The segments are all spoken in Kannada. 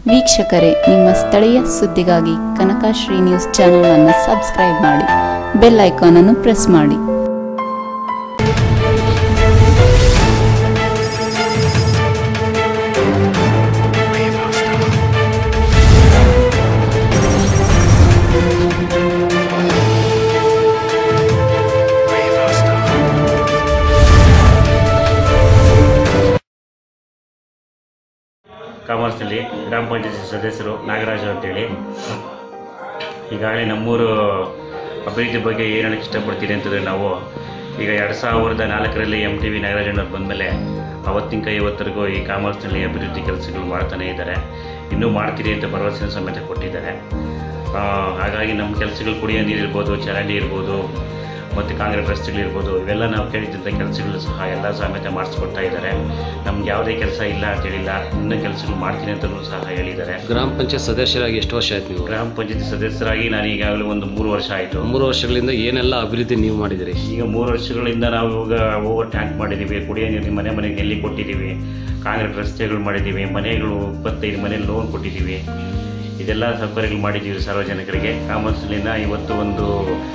ವೀಕ್ಷಕರೇ ನಿಮ್ಮ ಸ್ಥಳೀಯ ಸುದ್ದಿಗಾಗಿ ಕನಕಶ್ರೀ ನ್ಯೂಸ್ ಚಾನೆಲ್ ಅನ್ನು ಸಬ್ಸ್ಕ್ರೈಬ್ ಮಾಡಿ ಬೆಲ್ ಐಕಾನ್ ಅನ್ನು ಪ್ರೆಸ್ ಮಾಡಿ ಕಾಮರ್ಸ್ನಲ್ಲಿ ಗ್ರಾಮ ಪಂಚಾಯತಿ ಸದಸ್ಯರು ನಾಗರಾಜು ಅಂತೇಳಿ ಈಗಾಗಲೇ ನಮ್ಮೂರು ಅಭಿವೃದ್ಧಿ ಬಗ್ಗೆ ಏನು ಹೇಳಕ್ಕೆ ಇಷ್ಟಪಡ್ತೀನಿ ಅಂತಂದರೆ ನಾವು ಈಗ ಎರಡು ಸಾವಿರದ ನಾಲ್ಕರಲ್ಲಿ ಎಮ್ ಟಿ ವಿ ನಾಗರಾಜಣ್ಣವ್ರು ಬಂದಮೇಲೆ ಅವತ್ತಿನ ಇವತ್ತರೆಗೂ ಈ ಕಾಮರ್ಸ್ನಲ್ಲಿ ಅಭಿವೃದ್ಧಿ ಕೆಲಸಗಳು ಮಾಡ್ತಾನೇ ಇದ್ದಾರೆ ಇನ್ನೂ ಮಾಡ್ತೀರಿ ಅಂತ ಭರವಸೆನ ಸಮೇತ ಕೊಟ್ಟಿದ್ದಾರೆ ಆ, ಹಾಗಾಗಿ ನಮ್ಮ ಕೆಲಸಗಳು ಕುಡಿಯೋ ನೀರು ಇರ್ಬೋದು ಚರಂಡಿ ಇರ್ಬೋದು ಮತ್ತು ಕಾಂಗ್ರೆಸ್ ರಸ್ತೆಗಳಿರ್ಬೋದು ಇವೆಲ್ಲ ನಾವು ಕೇಳಿದ್ದಂಥ ಕೆಲಸಗಳು ಸಹ ಎಲ್ಲ ಸಮೇತ ಮಾಡಿಸ್ಕೊಡ್ತಾ ಇದ್ದಾರೆ ನಮ್ಗೆ ಯಾವುದೇ ಕೆಲಸ ಇಲ್ಲ ಅಂತ ಹೇಳಿಲ್ಲ ಇನ್ನೂ ಕೆಲಸಗಳು ಮಾಡ್ತೀನಿ ಅಂತಲೂ ಸಹ ಹೇಳಿದ್ದಾರೆ ಗ್ರಾಮ ಪಂಚಾಯತ್ ಸದಸ್ಯರಾಗಿ ಎಷ್ಟು ವರ್ಷ ಆಯ್ತು ನೀವು ಗ್ರಾಮ ಪಂಚಾಯತಿ ಸದಸ್ಯರಾಗಿ ನಾನು ಈಗಾಗಲೇ ಒಂದು ಮೂರು ವರ್ಷ ಆಯಿತು ಮೂರು ವರ್ಷಗಳಿಂದ ಏನೆಲ್ಲ ಅಭಿವೃದ್ಧಿ ನೀವು ಮಾಡಿದಿರಿ ಈಗ ಮೂರು ವರ್ಷಗಳಿಂದ ನಾವು ಇವಾಗ ಓವರ್ ಟ್ಯಾಂಕ್ ಮಾಡಿದ್ದೀವಿ ಕುಡಿಯೋ ನೀರಿನ ಮನೆ ಮನೆಗೆ ನೆಲ್ಲಿ ಕೊಟ್ಟಿದ್ದೀವಿ ಕಾಂಕ್ರೀಟ್ ರಸ್ತೆಗಳು ಮಾಡಿದ್ದೀವಿ ಮನೆಗಳು ಇಪ್ಪತ್ತೈದು ಮನೆ ಲೋನ್ ಕೊಟ್ಟಿದ್ದೀವಿ ಇದೆಲ್ಲ ಸೌಕರ್ಯಗಳು ಮಾಡಿದ್ದೀವಿ ಸಾರ್ವಜನಿಕರಿಗೆ ಕಾಮರ್ಸ್ನಿಂದ ಇವತ್ತು ಒಂದು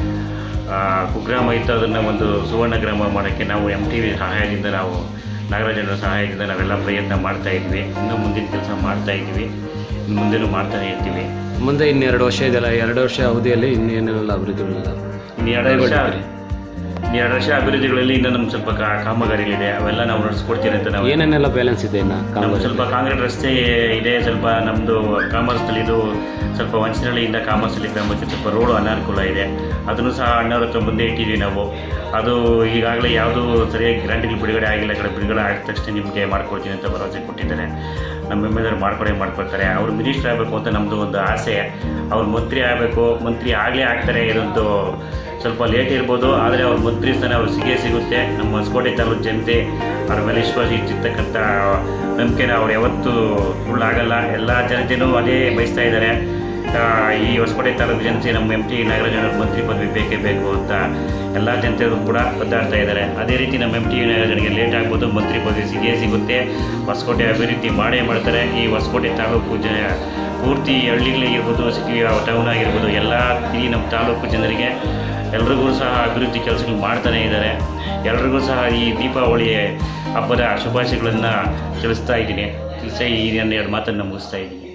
ಆ, ಕುಗ್ರಾಮ ಇತ್ತು ಅದನ್ನು ಒಂದು ಸುವರ್ಣ ಗ್ರಾಮ ಮಾಡೋಕ್ಕೆ ನಾವು ಎಮ್ ಟಿ ವಿ ಸಹಾಯದಿಂದ ನಾವು ನಾಗರಾಜನ ಸಹಾಯದಿಂದ ನಾವೆಲ್ಲ ಪ್ರಯತ್ನ ಮಾಡ್ತಾ ಇದ್ವಿ ಇನ್ನೂ ಮುಂದಿನ ಕೆಲಸ ಮಾಡ್ತಾ ಇದ್ವಿ ಇನ್ನು ಮುಂದೆನೂ ಮಾಡ್ತಾನೆ ಇರ್ತೀವಿ ಮುಂದೆ ಇನ್ನೆರಡು ವರ್ಷ ಇದೆಯಲ್ಲ ಎರಡು ವರ್ಷ ಅವಧಿಯಲ್ಲಿ ಇನ್ನೇನೆಲ್ಲ ಅಭಿವೃದ್ಧಿಗಳಿಲ್ಲ ಇನ್ನು ಎರಡು ವರ್ಷ ಇನ್ನು ಎರಡು ವರ್ಷ ಅಭಿವೃದ್ಧಿಗಳಲ್ಲಿ ಇನ್ನೂ ನಮ್ಮ ಸ್ವಲ್ಪ ಕಾ ಕಾಮಗಾರಿಗಳಿದೆ ಅವೆಲ್ಲ ನಾವು ನಡೆಸ್ಕೊಡ್ತೀವಿ ಅಂತ ನಾವು ಏನೇನೆಲ್ಲ ಬ್ಯಾಲೆನ್ಸ್ ಇದೆ ಇನ್ನು ನಮ್ಮ ಕಾಮಗಾರಿ ಸ್ವಲ್ಪ ಕಾಂಕ್ರೀಟ್ ರಸ್ತೆ ಇದೆ ಸ್ವಲ್ಪ ನಮ್ಮದು ಕಾಮರ್ಸ್ನಲ್ಲಿ ಇದು ಸ್ವಲ್ಪ ವಂಚನಹಳ್ಳಿಯಿಂದ ಕಾಮರ್ಸಲ್ಲಿ ಗ್ರಾಮಕ್ಕೆ ಸ್ವಲ್ಪ ರೋಡು ಅನಾನುಕೂಲ ಇದೆ ಅದನ್ನು ಸಹ ಅಣ್ಣವ್ರ ಹತ್ರ ಮುಂದೆ ಇಟ್ಟಿದ್ದೀವಿ ನಾವು ಅದು ಈಗಾಗಲೇ ಯಾವುದೂ ಸರಿಯಾಗಿ ಗ್ರಾಂಟ್ಗಳು ಬಿಡುಗಡೆ ಆಗಿಲ್ಲ ಕಡೆ ಬಿಡುಗಡೆ ಆಗಿದ ತಕ್ಷಣ ನಿಮಗೆ ಮಾಡ್ಕೊಡ್ತೀನಿ ಅಂತ ಭರವಸೆ ಕೊಟ್ಟಿದ್ದಾರೆ ನಮ್ಮ ಎಮ್ ಎಲ್ ಮಾಡ್ಕೊಡೇ ಮಾಡ್ಕೊಡ್ತಾರೆ ಅವರು ಮಿನಿಸ್ಟರ್ ಆಗಬೇಕು ಅಂತ ನಮ್ಮದು ಒಂದು ಆಸೆ ಅವ್ರು ಮಂತ್ರಿ ಆಗಬೇಕು ಮಂತ್ರಿ ಆಗಲೇ ಆಗ್ತಾರೆ ಇದೊಂದು ಸ್ವಲ್ಪ ಲೇಟ್ ಇರ್ಬೋದು ಆದರೆ ಅವ್ರ ಮಂತ್ರಿ ಸ್ಥಾನ ಅವ್ರು ಸಿಗೇ ಸಿಗುತ್ತೆ ನಮ್ಮ ಹೊಸಕೋಟೆ ತಾಲೂಕು ಜನತೆ ಅವ್ರ ಮೇಲೆ ವಿಶ್ವಾಸ ಇಟ್ಟಿರ್ತಕ್ಕಂಥ ನಂಬಿಕೆನ ಅವ್ರು ಯಾವತ್ತೂ ಸುಳ್ಳಾಗಲ್ಲ ಎಲ್ಲ ಜನತೆನೂ ಅದೇ ಬಯಸ್ತಾ ಇದ್ದಾರೆ ಆ, ಈ ಹೊಸಕೋಟೆ ತಾಲೂಕು ಜನತೆ ನಮ್ಮ ಎಂ ಟಿ ನಾಗರಾಜನವ್ರ ಮಂತ್ರಿ ಪದವಿ ಬೇಕೇ ಬೇಕು ಅಂತ ಎಲ್ಲ ಜನತೆಯವರು ಕೂಡ ಒದ್ದಾಡ್ತಾ ಇದ್ದಾರೆ ಅದೇ ರೀತಿ ನಮ್ಮ ಎಂ ಟಿ ನಾಗರಾಜನಿಗೆ ಲೇಟ್ ಆಗ್ಬೋದು ಮಂತ್ರಿ ಪದವಿ ಸಿಗೇ ಸಿಗುತ್ತೆ ಹೊಸಕೋಟೆ ಅಭಿವೃದ್ಧಿ ಮಾಡೇ ಮಾಡ್ತಾರೆ ಈ ಹೊಸಕೋಟೆ ತಾಲೂಕು ಜನ ಪೂರ್ತಿ ಹಳ್ಳಿಗಳಿಗಿರ್ಬೋದು ಸಿಟಿ ಟೌನ್ ಆಗಿರ್ಬೋದು ಎಲ್ಲ ಈ ನಮ್ಮ ತಾಲೂಕು ಜನರಿಗೆ ಎಲ್ರಿಗೂ ಸಹ ಅಭಿವೃದ್ಧಿ ಕೆಲಸಗಳು ಮಾಡ್ತಾನೇ ಇದ್ದಾರೆ ಎಲ್ರಿಗೂ ಸಹ ಈ ದೀಪಾವಳಿ ಹಬ್ಬದ ಶುಭಾಶಯಗಳನ್ನು ತಿಳಿಸ್ತಾ ಇದ್ದೀನಿ ತಿಳಿಸಿ ಈ ನನ್ನ ಎರಡು ಮಾತನ್ನು ಮುಗಿಸ್ತಾ ಇದ್ದೀನಿ